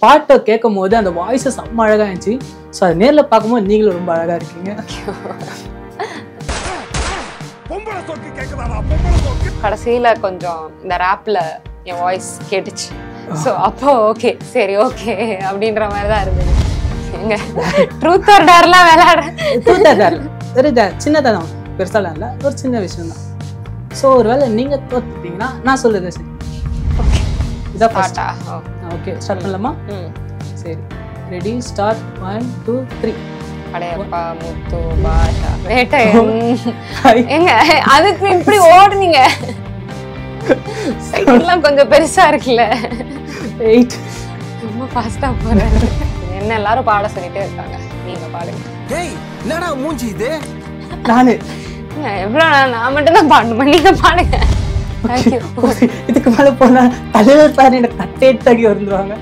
பாட்டை கேட்கும் போது அந்த வாய்ஸை செம்ம அழகா இருந்துச்சு ஸோ அதை நேரில் பார்க்கும்போது நீங்களும் ரொம்ப அழகா இருக்கீங்க பொம்பளை சொக்கு கேக்குதாடா பொம்பளை சொக்கு கடைசியில கொஞ்சம் இந்த ரேப்ல என் வாய்ஸ் கேட்டுச்சு ஸோ அப்போ ஓகே சரி ஓகே அப்படின்ற மாதிரி தான் இருந்தது எங்க ட்ரூத் ஆர் டேர்லாம் விளையாடுறேன் தூத்தாட்டார் சரி சின்னதாக தான் பெருசாலாம் இல்லை ஒரு சின்ன விஷயம் தான் ஸோ ஒருவேளை நீங்க தோத்துட்டீங்கன்னா நான் சொல்லுது சரி ஓகே இதான் ஃபர்ஸ்ட் பாட்டா ஓ ஓகே ஸ்டார்ட் பண்ணலாமா ம் சரி ready start one two three Padayappa Muthu Baasha Vettaiyan எங்க அதுக்கு இப்படி ஓடுனீங்க சைக்கிள்லாம் கொஞ்சம் பெருசா இருக்குல்ல எயிட் ரொம்ப ஃபாஸ்டா போறாரு என்ன எல்லாரும் பாட சொல்லிட்டே இருக்காங்க நீங்க பாடுங்க டேய் என்னடா மூஞ்சி இது நானு ஏங்க, எவ்வளவு நேரம் நான் மட்டும் தான் பாடணுமா நீங்க பாடுங்க தேங்க்யூ இதுக்கு மேல போனா தலைவர் சார் எனக்கு கட்டேட்டாகி வந்துருவாங்க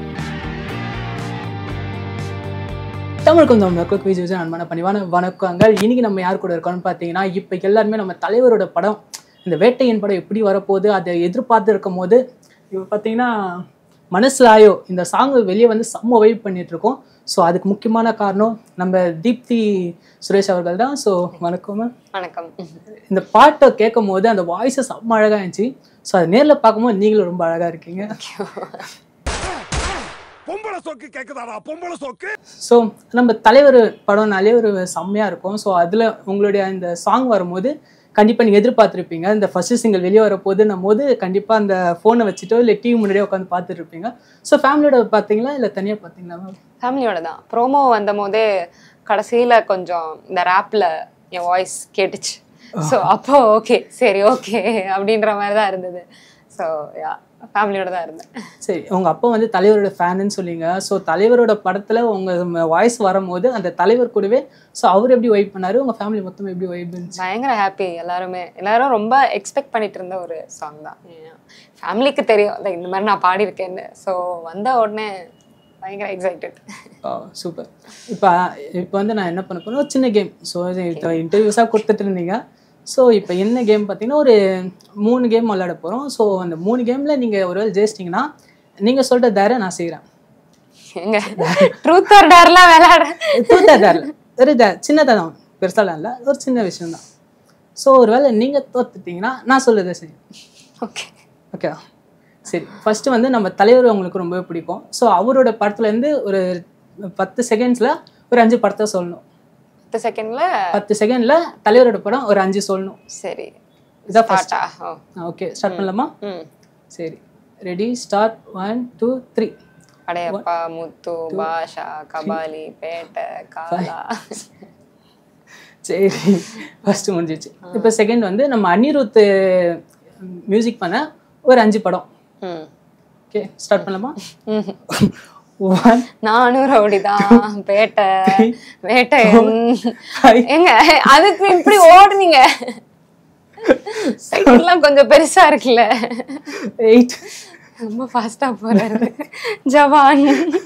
தமிழ் கொஞ்சம் குக் விஜய் விஜய் அன்பான பணிவான வணக்கங்கள் இன்னைக்கு நம்ம யார் கூட இருக்கோம்னு பார்த்தீங்கன்னா இப்போ எல்லாருமே நம்ம தலைவரோட படம் இந்த வேட்டையின் படம் எப்படி வரப்போகுது அதை எதிர்பார்த்து இருக்கும் போது இப்போ பார்த்தீங்கன்னா மனசு ஆயோ இந்த சாங் வெளியே வந்து செம்ம வைப் பண்ணிட்டு இருக்கோம் ஸோ அதுக்கு முக்கியமான காரணம் நம்ம தீப்தி சுரேஷ் அவர்கள் தான் ஸோ வணக்கம் ma'am. வணக்கம் இந்த பாட்டை கேட்கும் போது அந்த வாய்ஸை செம்ம அழகா இருந்துச்சு ஸோ அதை நேரில் பார்க்கும்போது நீங்களும் ரொம்ப அழகா இருக்கீங்க பொம்பளை சொக்கு கேக்குதாடா பொம்பளை சொக்கு ஸோ நம்ம தலைவர் படம்னாலே ஒரு செம்மையா இருக்கும் ஸோ அதில் உங்களுடைய இந்த சாங் வரும்போது கண்டிப்பாக நீங்கள் எதிர்பார்த்துருப்பீங்க இந்த ஃபர்ஸ்ட் சிங்கிள் வெளியே வரப்போகுதுன்னும் போது கண்டிப்பாக அந்த ஃபோனை வச்சுட்டோ இல்லை டிவி முன்னாடியே உட்காந்து பார்த்துட்டு இருப்பீங்க ஸோ ஃபேமிலியோட பார்த்தீங்களா இல்லை தனியாக பார்த்தீங்களா மேம் ஃபேமிலியோட தான் ப்ரோமோ வந்த போதே கடைசியில கொஞ்சம் இந்த ரேப்ல என் வாய்ஸ் கேட்டுச்சு ஸோ அப்போ ஓகே சரி ஓகே அப்படின்ற மாதிரி தான் இருந்தது ஸோ யா ஃபேமிலியோட தான் இருந்தேன் சரி உங்கள் அப்பா வந்து தலைவரோட ஃபேனுன்னு சொன்னீங்க ஸோ தலைவரோட படத்தில் உங்கள் வாய்ஸ் வரும்போது அந்த தலைவர் கூடவே ஸோ அவர் எப்படி வைப் பண்ணாரு உங்கள் ஃபேமிலி மொத்தம் எப்படி வைப் இருந்துச்சு பயங்கர ஹாப்பி எல்லாருமே எல்லாரும் ரொம்ப எக்ஸ்பெக்ட் பண்ணிட்டு இருந்த ஒரு சாங் தான் ஃபேமிலிக்கு தெரியும் like இந்த மாதிரி நான் பாடியிருக்கேன்னு ஸோ வந்த உடனே பயங்கர எக்ஸைட்டட் சூப்பர் இப்போ இப்போ வந்து நான் என்ன பண்ண போறேன் ஒரு சின்ன கேம் ஸோ இன்டர்வியூஸாக கொடுத்துட்டு இருந்தீங்க ஸோ இப்போ என்ன கேம் பார்த்தீங்கன்னா ஒரு மூணு கேம் விளையாட போகிறோம் ஸோ அந்த மூணு கேமில் நீங்கள் ஒருவேளை ஜெயிச்சிட்டிங்கன்னா நீங்கள் சொல்கிற தர நான் செய்கிறேன் எங்க ட்ரூத் ஆர் டேர்லாம் விளையாடுறேன் தூத்தா தரல ஒரு த சின்னதாக தான் பெருசாலாம் இல்லை ஒரு சின்ன விஷயம் தான் ஸோ ஒருவேளை நீங்கள் தோத்துட்டீங்கன்னா நான் சொல்லுதை சரி ஓகே ஓகேவா சரி ஃபர்ஸ்ட் வந்து நம்ம தலைவர் உங்களுக்கு ரொம்பவே பிடிக்கும் ஸோ அவரோட படத்துலேருந்து ஒரு பத்து செகண்ட்ஸில் ஒரு அஞ்சு படத்தை சொல்லணும் பத்து செகண்ட்ல பத்து செகண்ட்ல தலைவரோட படம் ஒரு அஞ்சு சொல்லணும் சரி இதான் ஃபர்ஸ்ட் பாட்டா ஓ ஓகே ஸ்டார்ட் பண்ணலாமா ம் சரி ready start one two three Padayappa Muthu Baasha Kabali Petta Kaala சரி ஃபர்ஸ்ட் முடிஞ்சிச்சு இப்போ செகண்ட் வந்து நம்ம அனிருத் மியூசிக் பண்ண ஒரு அஞ்சு படம் ம் ஓகே ஸ்டார்ட் பண்ணலாமா ம். ஒன் நானும் ரவுடிதான் பேட்டை வேட்டை five, எங்க அதுக்கு இப்படி ஓடுனீங்க சைக்கிள்லாம் கொஞ்சம் பெருசா இருக்குல்ல எயிட் ரொம்ப ஃபாஸ்டா போறாரு ஜவான்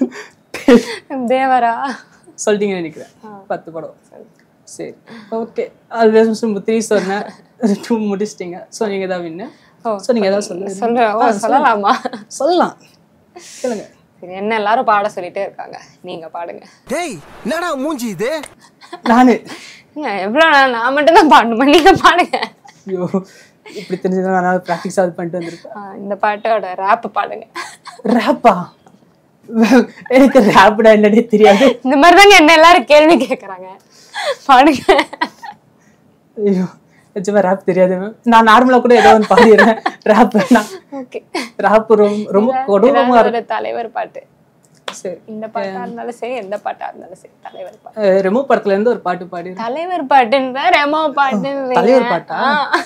தேவரா சொல்லிட்டீங்கன்னு நினைக்கிறேன் பத்து படம் சரி ஓகே அது த்ரீ சொன்னேன் டூ முடிச்சிட்டிங்க ஸோ நீங்கள் தான் வின்னு ஓ, ஸோ நீங்கள் ஏதாவது சொல்லுங்க சொல்றேன் ஓ சொல்லலாமா சொல்லலாம் கேளுங்க சரி என்ன எல்லாரும் பாட சொல்லிட்டே இருக்காங்க நீங்க பாடுங்க டேய் என்னடா மூஞ்சி இது நானு ஏங்க, எவ்வளவு நேரம் நான் மட்டும் தான் பாடணுமா நீங்க பாடுங்க ஐயோ இப்படி தெரிஞ்சதுன்னா நான் ப்ராக்டிஸ் அது பண்ணிட்டு வந்திருப்பேன் ஆ, இந்த பாட்டோட ரேப் பாடுங்க ரேப்பா எனக்கு ரேப்டா என்னன்னே தெரியாது இந்த மாதிரி தாங்க என்ன எல்லாரும் கேள்வி கேக்குறாங்க பாடுங்க ஐயோ நிஜமா ரேப் தெரியாது ma'am. நான் நார்மலா கூட ஏதோ ஒன்று பாடிடுறேன் ரேப் வேணாம் ஓகே ரேப் ரொம்ப ரொம்ப கொடூரமா ஒரு தலைவர் பாட்டு இருக்கும் சரி இந்த பாட்டா இருந்தாலும் சரி எந்த பாட்டா இருந்தாலும் சரி தலைவர் பாட்டு ரெமோ படத்துல இருந்து ஒரு பாட்டு பாடி தலைவர் பாட்டுன்னு ரெமோ பாட்டுன்னு தலைவர் பாட்டா?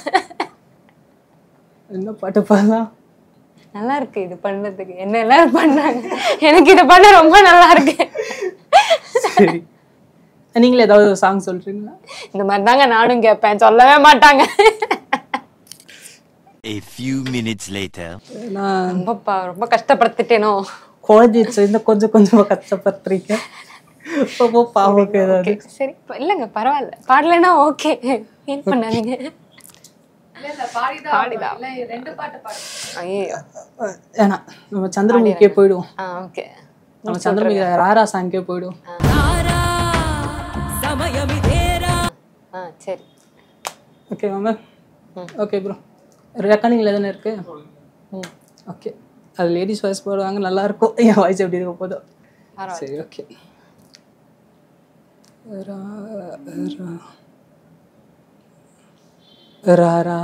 என்ன பாட்டு பாடலாம் நல்லா இருக்கு இது பண்ணதுக்கு என்ன எல்லாரும் பண்றாங்க எனக்கு இது பண்ண ரொம்ப நல்லா இருக்கு சரி நீங்களே ஏதாவது சாங் சொல்றீங்களா இந்த மாதிரி தாங்க நானும் கேட்பேன் சொல்லவே மாட்டாங்க A few minutes later. நான் ரொம்ப பா- ரொம்ப கஷ்டப்படுத்திட்டேனோ குழந்தை சேர்ந்து கொஞ்சம் கொஞ்சமா கஷ்டப்படுறீங்க ரொம்ப பாவம் ஏதாவது Okay, சரி இப்ப இல்லைங்க பரவாயில்ல பாடலைன்னா ஓகே ஃபீல் பண்ணாதீங்க பாடிதான் ஐயோ ஏன்னா நம்ம சந்திரமுகிக்கே போயிடுவோம் ஆ ஓகே நம்ம சந்திரமுகி ராரா சாங்கே போயிடும் ஆ சரி ஓகே மேம் ஓகே ப்ரோ ரெக்கார்டிங்கில் தானே இருக்கு ம் ஓகே அது லேடிஸ் வாய்ஸ் போடுவாங்க நல்லா இருக்கும் என் வாய்ஸ் எப்படி இருக்க போதும் பரவாயில்ல சரி ஓகே ராரா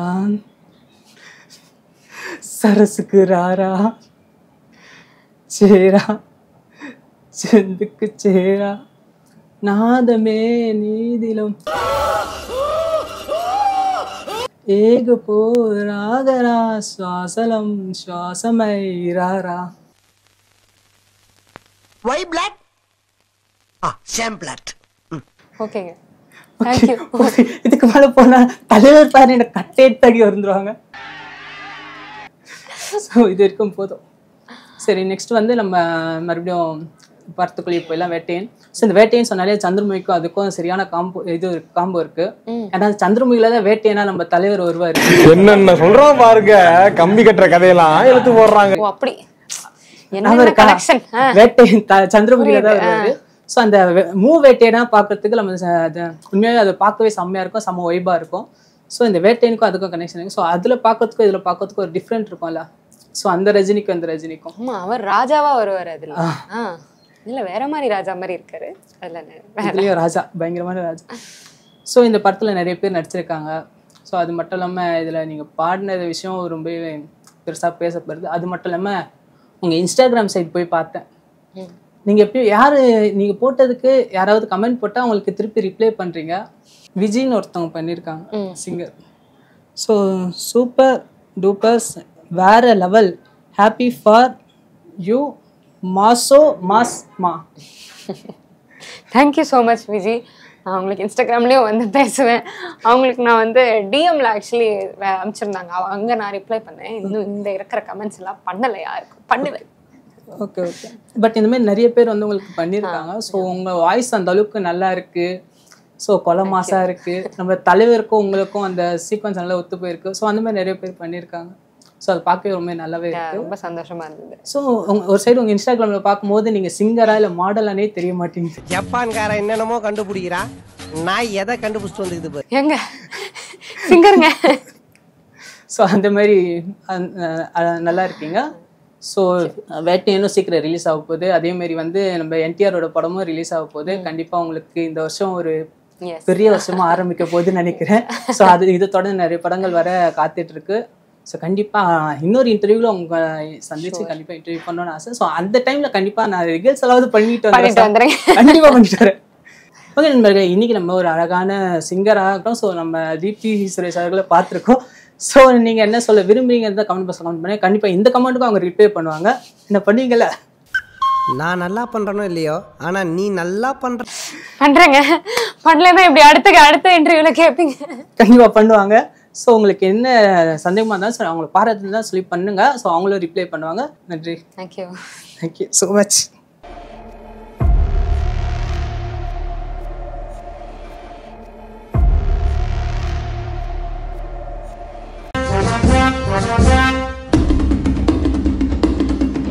சரசுக்கு ராரா சேரா செந்துக்கு சேரா நாதமே நீதிலம் ஏக போ ராகரா சுவாசலம் சுவாசமை ராரா ஒய் பிளாக் ஆ ஷேம் பிளாட் ஓகேங்க தேங்க்யூ இதுக்கு மேல போனா தலைவர் பாரு என்ன கட்டேட் தடி வந்துருவாங்க ஸோ இது வரைக்கும் போதும் சரி நெக்ஸ்ட் வந்து நம்ம மறுபடியும் படத்துக்குள்ளே போயெல்லாம் வேட்டையன் ஸோ இந்த வேட்டையன் சொன்னாலே சந்திரமுகிக்கும் அதுக்கும் சரியான காம்போ இது காம்போ இருக்கு ஏன்னா சந்திரமுகில தான் வேட்டையனா நம்ம தலைவர் வருவார் என்னென்ன சொல்றான் பாருங்க கம்பி கட்டுற கதையெல்லாம் எடுத்து போடுறாங்க ஓ அப்படி ஞாபகம் என்ன இருக்கா? கனெக்ஷன் வேட்டையன் த- சந்திரமுகில தான் வருவாரு ஸோ அந்த மூ வேட்டையனா பார்க்கறதுக்கு நம்ம ச- அது உண்மையாவே அதை பார்க்கவே செம்மையா இருக்கும் செம்ம வைபா இருக்கும் ஸோ இந்த வேட்டையனுக்கும் அதுக்கும் கனெக்ஷன் இருக்கு ஸோ அதில் பார்க்கறதுக்கும் இதில் பார்க்கறதுக்கும் ஒரு டிஃப்ரெண்ட் இருக்கும்ல ஸோ அந்த ரஜினிக்கும் இந்த ரஜினிக்கும் ஆமா அவர் ராஜாவா வருவார் அதுல ஆ இல்ல வேற மாதிரி ராஜா மாதிரி இருக்காரு அதுல வேற இதுலேயும் ராஜா பயங்கரமான ராஜா ஸோ இந்த படத்தில் நிறைய பேர் நடிச்சிருக்காங்க ஸோ அது மட்டும் இல்லாமல் இதில் நீங்கள் பாடின விஷயம் ரொம்ப பெருசாக பேசப்படுது அது மட்டும் இல்லாமல் உங்கள் இன்ஸ்டாகிராம் சைட் போய் பார்த்தேன் ம். நீங்கள் எப்படி யார் நீங்கள் போட்டதுக்கு யாராவது கமெண்ட் போட்டால் அவங்களுக்கு திருப்பி ரிப்ளை பண்ணுறீங்க விஜய்னு ஒருத்தவங்க பண்ணியிருக்காங்க ம். சிங்கர் ஸோ சூப்பர் டூப்பர்ஸ் வேற லெவல் ஹாப்பி ஃபார் யூ மாசோ மாஸ் மா தேங்க்யூ ஸோ மச் விஜி நான் உங்களுக்கு இன்ஸ்டாகிராம்லேயும் வந்து பேசுவேன் அவங்களுக்கு நான் வந்து டிஎம்ல ஆக்சுவலி அனுப்பிச்சிருந்தாங்க அவ- அங்க நான் ரிப்ளை பண்ணேன் இன்னும் இந்த இருக்கிற கமெண்ட்ஸ் எல்லாம் பண்ணலை யாருக்கும் பண்ணுவேன் ஓகே ஓகே பட் இந்த மாதிரி நிறைய பேர் வந்து உங்களுக்கு பண்ணியிருக்காங்க ஸோ உங்க வாய்ஸ் அந்த அளவுக்கு நல்லா இருக்கு ஸோ கொலை மாசா இருக்கு நம்ம தலைவருக்கும் உங்களுக்கும் அந்த சீக்வன்ஸ் நல்லா ஒத்து போயிருக்கு ஸோ அந்த மாதிரி நிறைய பேர் பண்ணியிருக்காங்க ஸோ அது பார்க்கவே ரொம்ப நல்லாவே இருக்கு ரொம்ப சந்தோஷமா இருந்தது ஸோ ஒரு சைடு உங்க இன்ஸ்டாகிராம்ல பார்க்கும்போது நீங்க சிங்கரா இல்லை மாடலானே தெரிய மாட்டேங்குது ஜப்பான்கார என்னென்னமோ கண்டுபிடிக்கிறா நான் எதை கண்டுபிடிச்சிட்டு வந்துக்குது பாரு ஏங்க சிங்கருங்க ஸோ அந்த மாதிரி அஹ், அஹ், நல்லா இருக்கீங்க ஸோ வேட்டையனும் சீக்கிரம் ரிலீஸ் ஆக போகுது அதே மாதிரி வந்து நம்ம என்டிஆரோட படமும் ரிலீஸ் ஆக போகுது கண்டிப்பா உங்களுக்கு இந்த வருஷம் ஒரு எஸ் பெரிய வருஷமா ஆரம்பிக்க போகுதுன்னு நினைக்கிறேன் ஸோ அது இது தொடர்ந்து நிறைய படங்கள் வர காத்துட்டு இருக்கு ஸோ கண்டிப்பா இன்னொரு இன்டர்வியூல உங்க சந்திச்சு கண்டிப்பா இன்டர்வியூ பண்ணணும்னு ஆசை ஸோ அந்த டைம்ல கண்டிப்பா நான் ரிகல்ஸ் பண்ணிட்டு பண்ணிட்டு வந்துடுறேன் வந்துடுறேன். கண்டிப்பா பண்ணிட்டு வரேன் ஓகே நண்பர்களே இன்னைக்கு நம்ம ஒரு அழகான சிங்கராக இருக்கோம் ஸோ நம்ம தீப்தி சுரேஷ் அவர்களை பார்த்துருக்கோம் ஸோ நீங்க என்ன சொல்ல விரும்புறீங்கிறத கமெண்ட் பாக்ஸ் கமெண்ட் பண்ணி கண்டிப்பா இந்த கமெண்ட்டுக்கும் அவங்க ரிப்ளை பண்ணுவாங்க என்ன பண்ணுவீங்கல்ல நான் நல்லா பண்றேனோ இல்லையோ ஆனா நீ நல்லா பண்ற பண்றேங்க பண்ணலன்னா இப்படி அடுத்த அடுத்த இன்டர்வியூல கேட்பீங்க கண்டிப்பா பண்ணுவாங்க ஸோ உங்களுக்கு என்ன சந்தேகமா இருந்தாலும் சரி அவங்களை பாராட்டு தான் சொல்லி பண்ணுங்க ஸோ அவங்களும் ரிப்ளை பண்ணுவாங்க நன்றி தேங்க்யூ தேங்க்யூ ஸோ மச்